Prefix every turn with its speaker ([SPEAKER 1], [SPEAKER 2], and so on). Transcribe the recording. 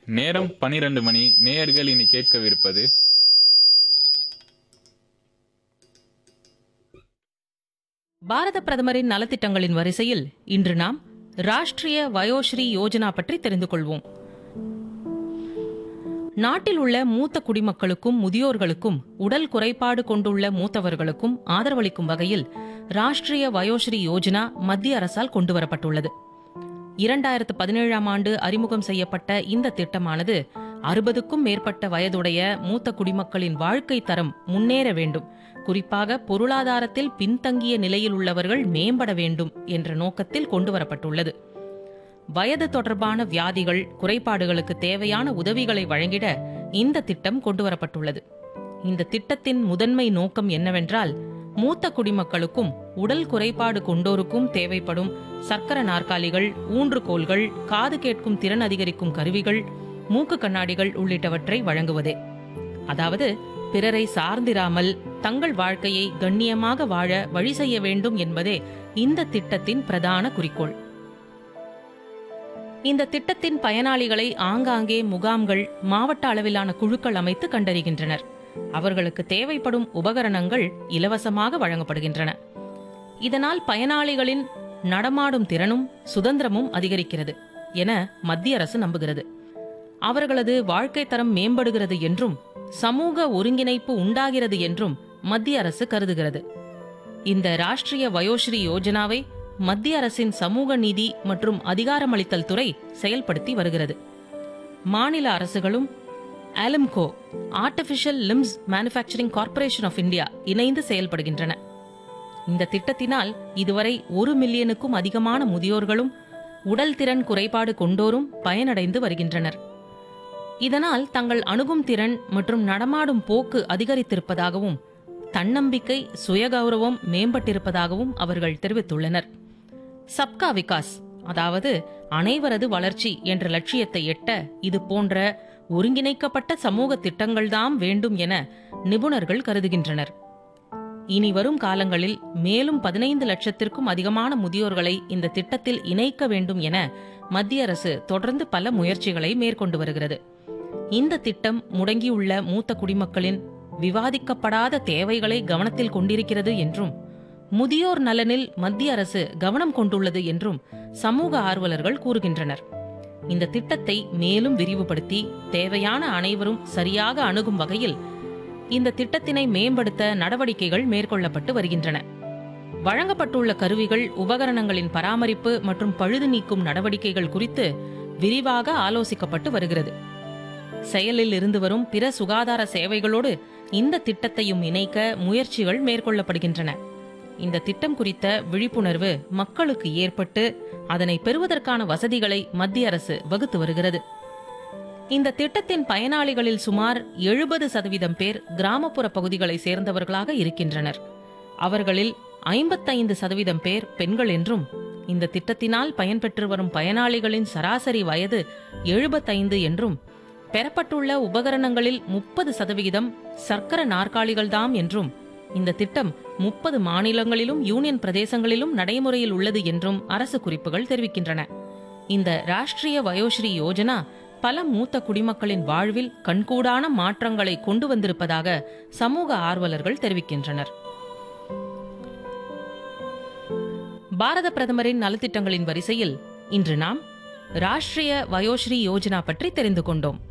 [SPEAKER 1] நேரம் பனிரெண்டு மணி நேயர்கள் இனி கேட்கவிருப்பது
[SPEAKER 2] பாரத பிரதமரின் நலத்திட்டங்களின் வரிசையில் இன்று நாம் ராஷ்டிரிய வயோஸ்ரீ யோஜனா பற்றி தெரிந்து கொள்வோம் நாட்டில் உள்ள மூத்த குடிமக்களுக்கும் முதியோர்களுக்கும் உடல் குறைபாடு கொண்டுள்ள மூத்தவர்களுக்கும் ஆதரவளிக்கும் வகையில் ராஷ்டிரிய வயோஸ்ரீ யோஜனா மத்திய அரசால் கொண்டுவரப்பட்டுள்ளது இரண்டாயிரத்து பதினேழாம் ஆண்டு அறிமுகம் செய்யப்பட்ட இந்த திட்டமானது அறுபதுக்கும் மேற்பட்ட வயதுடைய மூத்த குடிமக்களின் வாழ்க்கை தரம் முன்னேற வேண்டும் குறிப்பாக பொருளாதாரத்தில் பின்தங்கிய நிலையில் உள்ளவர்கள் மேம்பட வேண்டும் என்ற நோக்கத்தில் கொண்டுவரப்பட்டுள்ளது வயது தொடர்பான வியாதிகள் குறைபாடுகளுக்கு தேவையான உதவிகளை வழங்கிட இந்த திட்டம் கொண்டுவரப்பட்டுள்ளது இந்த திட்டத்தின் முதன்மை நோக்கம் என்னவென்றால் மூத்த குடிமக்களுக்கும் உடல் குறைபாடு கொண்டோருக்கும் தேவைப்படும் சக்கர நாற்காலிகள் ஊன்றுகோல்கள் காது கேட்கும் திறன் அதிகரிக்கும் கருவிகள் மூக்கு கண்ணாடிகள் உள்ளிட்டவற்றை வழங்குவதே அதாவது பிறரை சார்ந்திராமல் தங்கள் வாழ்க்கையை கண்ணியமாக வாழ வழி செய்ய வேண்டும் என்பதே இந்த திட்டத்தின் பிரதான குறிக்கோள் இந்த திட்டத்தின் பயனாளிகளை ஆங்காங்கே முகாம்கள் மாவட்ட அளவிலான குழுக்கள் அமைத்து கண்டறிகின்றனர் அவர்களுக்கு தேவைப்படும் உபகரணங்கள் இலவசமாக வழங்கப்படுகின்றன இதனால் பயனாளிகளின் நடமாடும் திறனும் சுதந்திரமும் அதிகரிக்கிறது என மத்திய அரசு நம்புகிறது அவர்களது வாழ்க்கை தரம் மேம்படுகிறது என்றும் சமூக ஒருங்கிணைப்பு உண்டாகிறது என்றும் மத்திய அரசு கருதுகிறது இந்த ராஷ்டிரிய வயோஸ்ரீ யோஜனாவை மத்திய அரசின் சமூக நீதி மற்றும் அதிகாரமளித்தல் துறை செயல்படுத்தி வருகிறது மாநில அரசுகளும் ALIMCO artificial limbs manufacturing corporation of India இணைந்து செயல்படுகின்றன இந்த திட்டத்தினால் இதுவரை ஒரு மில்லியனுக்கும் அதிகமான முதியோர்களும் உடல் திறன் குறைபாடு கொண்டோரும் பயனடைந்து வருகின்றனர் இதனால் தங்கள் அணுகும் திறன் மற்றும் நடமாடும் போக்கு அதிகரித்திருப்பதாகவும் தன்னம்பிக்கை சுயகௌரவம் மேம்பட்டிருப்பதாகவும் அவர்கள் தெரிவித்துள்ளனர் சப்கா விகாஸ் அதாவது அனைவரது வளர்ச்சி என்ற லட்சியத்தை எட்ட இது போன்ற ஒருங்கிணைக்கப்பட்ட சமூக திட்டங்கள்தாம் வேண்டும் என நிபுணர்கள் கருதுகின்றனர் இனி வரும் காலங்களில் மேலும் பதினைந்து லட்சத்திற்கும் அதிகமான முதியோர்களை இந்த திட்டத்தில் இணைக்க வேண்டும் என மத்திய அரசு தொடர்ந்து பல முயற்சிகளை மேற்கொண்டு வருகிறது இந்த திட்டம் முடங்கியுள்ள மூத்த குடிமக்களின் விவாதிக்கப்படாத தேவைகளை கவனத்தில் கொண்டிருக்கிறது என்றும் முதியோர் நலனில் மத்திய அரசு கவனம் கொண்டுள்ளது என்றும் சமூக ஆர்வலர்கள் கூறுகின்றனர் இந்த திட்டத்தை மேலும் விரிவுபடுத்தி தேவையான அனைவரும் சரியாக அணுகும் வகையில் இந்த திட்டத்தினை மேம்படுத்த நடவடிக்கைகள் மேற்கொள்ளப்பட்டு வருகின்றன வழங்கப்பட்டுள்ள கருவிகள் உபகரணங்களின் பராமரிப்பு மற்றும் பழுது நீக்கும் நடவடிக்கைகள் குறித்து விரிவாக ஆலோசிக்கப்பட்டு வருகிறது செயலில் இருந்து வரும் பிற சுகாதார சேவைகளோடு இந்த திட்டத்தையும் இணைக்க முயற்சிகள் மேற்கொள்ளப்படுகின்றன இந்த திட்டம் குறித்த விழிப்புணர்வு மக்களுக்கு ஏற்பட்டு அதனை பெறுவதற்கான வசதிகளை மத்திய அரசு வகுத்து வருகிறது இந்த திட்டத்தின் பயனாளிகளில் சுமார் எழுபது சதவீதம் பேர் கிராமப்புற பகுதிகளை சேர்ந்தவர்களாக இருக்கின்றனர் அவர்களில் ஐம்பத்தைந்து சதவீதம் பேர் பெண்கள் என்றும் இந்த திட்டத்தினால் பயன்பெற்று வரும் பயனாளிகளின் சராசரி வயது எழுபத்தைந்து என்றும் பெறப்பட்டுள்ள உபகரணங்களில் முப்பது சதவிகிதம் சர்க்கர நாற்காலிகள்தாம் என்றும் இந்த திட்டம் முப்பது மாநிலங்களிலும் யூனியன் பிரதேசங்களிலும் நடைமுறையில் உள்ளது என்றும் அரசு குறிப்புகள் தெரிவிக்கின்றன இந்த ராஷ்டிரிய வயோஸ்ரீ யோஜனா பல மூத்த குடிமக்களின் வாழ்வில் கண்கூடான மாற்றங்களை கொண்டு வந்திருப்பதாக சமூக ஆர்வலர்கள் தெரிவிக்கின்றனர் பாரத பிரதமரின் நலத்திட்டங்களின் வரிசையில் இன்று நாம் ராஷ்டிரிய வயோஸ்ரீ யோஜனா பற்றி தெரிந்து கொண்டோம்